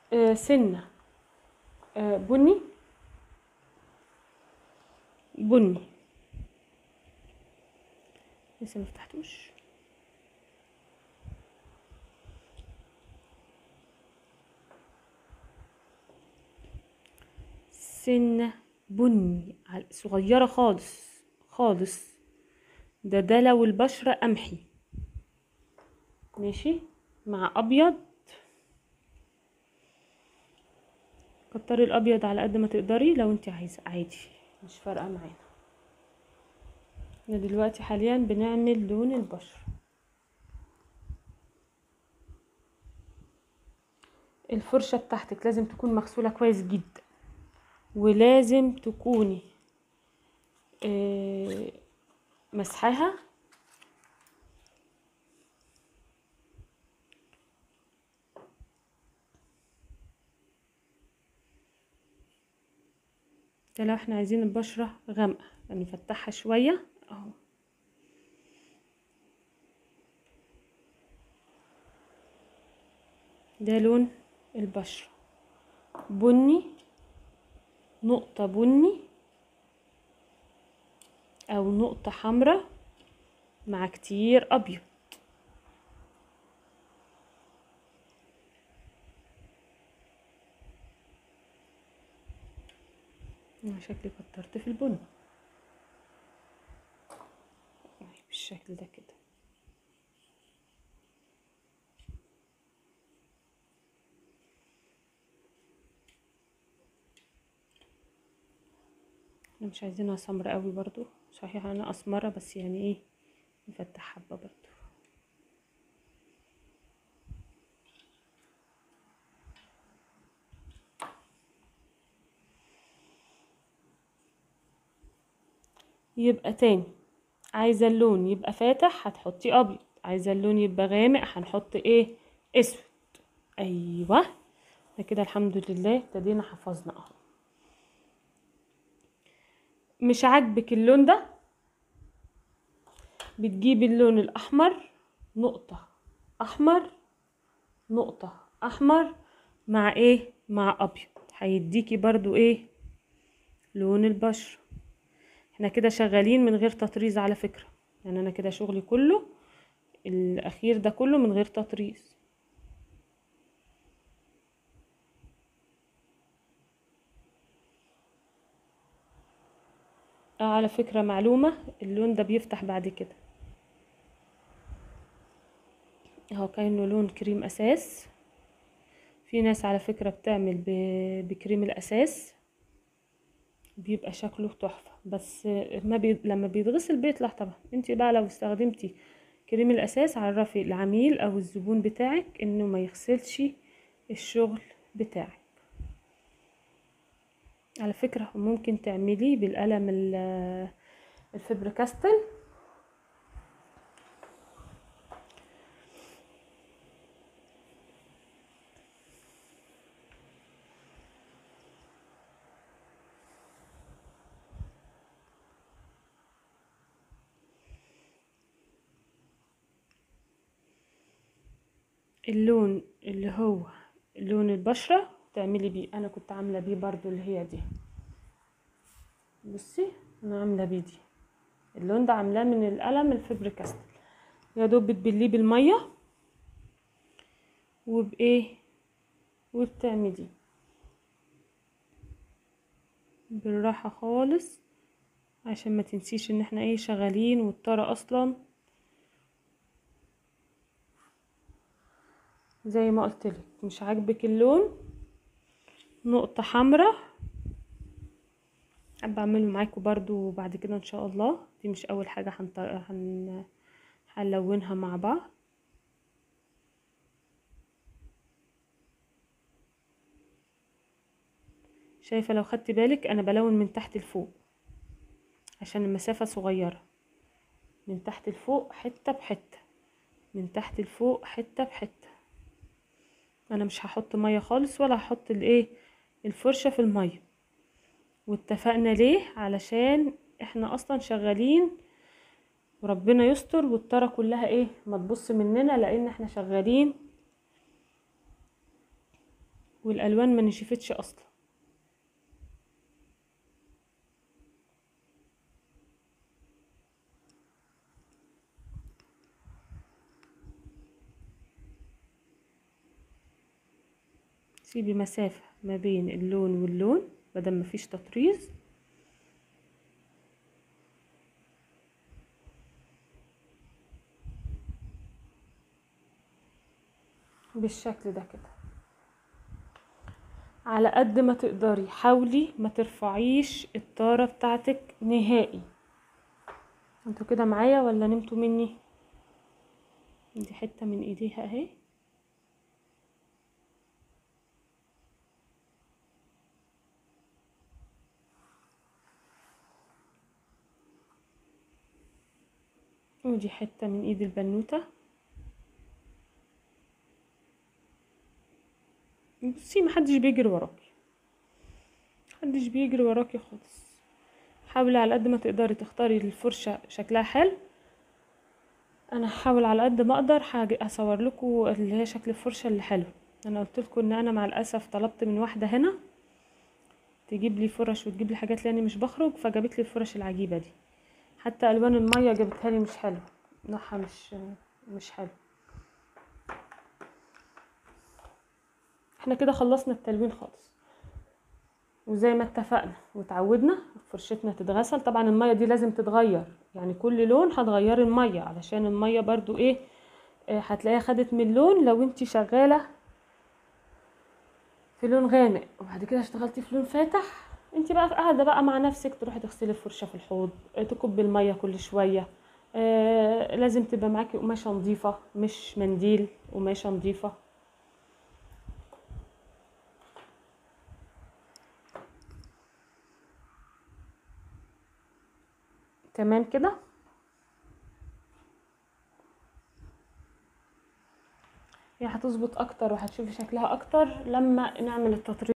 آه سنة آه بني بني لسه ما فتحتوش سنة بني عل- صغيرة خالص خالص ده ده لو البشرة قمحي ماشي مع أبيض كتري الأبيض على قد ما تقدري لو انت عايزة عادي مش فارقة معانا احنا دلوقتي حاليا بنعمل لون البشرة الفرشة بتاعتك لازم تكون مغسولة كويس جدا ولازم تكوني آه، مسحاها ده لو احنا عايزين البشرة غامقة نفتحها شوية اهو ده لون البشرة بني نقطة بني أو نقطة حمراء مع كتير أبيض أنا شكلي كترت في البني أهي بالشكل ده كده احنا مش عايزينها سمرة قوي برضو صحيح انا اسمرة بس يعني ايه نفتح حبة برضو يبقى تاني عايزة اللون يبقى فاتح هتحطي ابيض عايزة اللون يبقى غامق هنحط ايه اسود ايوه ده كده الحمد لله ابتدينا حفظنا اهو مش عاجبك اللون ده بتجيبي اللون الاحمر نقطة احمر نقطة احمر مع ايه مع ابيض هيديكي برضو ايه لون البشرة احنا كده شغالين من غير تطريز على فكرة يعني انا كده شغلي كله الاخير ده كله من غير تطريز اه على فكرة معلومة اللون ده بيفتح بعد كده اهو كأنه لون كريم اساس في ناس على فكرة بتعمل ب- بكريم الاساس بيبقى شكله تحفة بس ما بي... لما بيتغسل بيطلع طبعا انت بقى لو استخدمتي كريم الاساس عرفي العميل او الزبون بتاعك انه ما يغسلش الشغل بتاعك على فكرة ممكن تعمليه بالقلم ال- الفبر كاستل اللون اللي هو لون البشرة تعملي بيه انا كنت عاملة بيه برضو اللي هي دي بصي انا عاملة بيه دي اللون ده عاملاه من القلم الفبر كاستل يا دوب بتبليه بالمية وبايه وبتعمليه بالراحة خالص عشان ما تنسيش ان احنا ايه شغالين والطارة اصلا زي ما قلتلك مش عاجبك اللون نقطة حمراء حابة اعمله معاكم برضو بعد كده ان شاء الله دي مش اول حاجة هنط... هن... هنلونها مع بعض شايفة لو خدت بالك انا بلون من تحت لفوق عشان المسافة صغيرة من تحت لفوق حتة بحتة من تحت لفوق حتة بحتة انا مش هحط مية خالص ولا هحط الايه الفرشة في المية واتفقنا ليه علشان احنا اصلا شغالين وربنا يستر والطرة كلها ايه ما تبص مننا لان احنا شغالين والالوان ما نشفتش اصلا سيبي مسافة ما بين اللون واللون بدل ما فيش تطريز بالشكل ده كده على قد ما تقدري حاولي ما ترفعيش الطارة بتاعتك نهائي انتوا كده معايا ولا نمتوا مني دي حتة من ايديها اهي ودي حتة من ايد البنوتة بصي محدش بيجري وراكي محدش بيجري وراكي خالص حاولي على قد ما تقدري تختاري الفرشة شكلها حلو انا هحاول على قد ما اقدر حاجة اصور لكم اللي هي شكل الفرشة اللي حلو انا قلت لكم ان انا مع الاسف طلبت من واحدة هنا تجيب لي فرش وتجيب لي حاجات لاني مش بخرج فجابت لي الفرش العجيبة دي حتى الوان المية جابتها لي مش حلوة نوعها مش مش حلو احنا كده خلصنا التلوين خالص وزي ما اتفقنا وتعودنا فرشتنا تتغسل طبعا المية دي لازم تتغير يعني كل لون هتغيري المية علشان المية برضو ايه آه، هتلاقيها خدت من لون لو انت شغالة في لون غامق وبعد كده اشتغلتي في لون فاتح انت بقى قاعدة بقى مع نفسك تروحي تغسلي الفرشة في الحوض آه، تكبي المية كل شوية آه لازم تبقى معاكي قماشة نظيفة مش منديل قماشة نظيفة تمام كده هي هتظبط اكتر وهتشوفي شكلها اكتر لما نعمل التطريز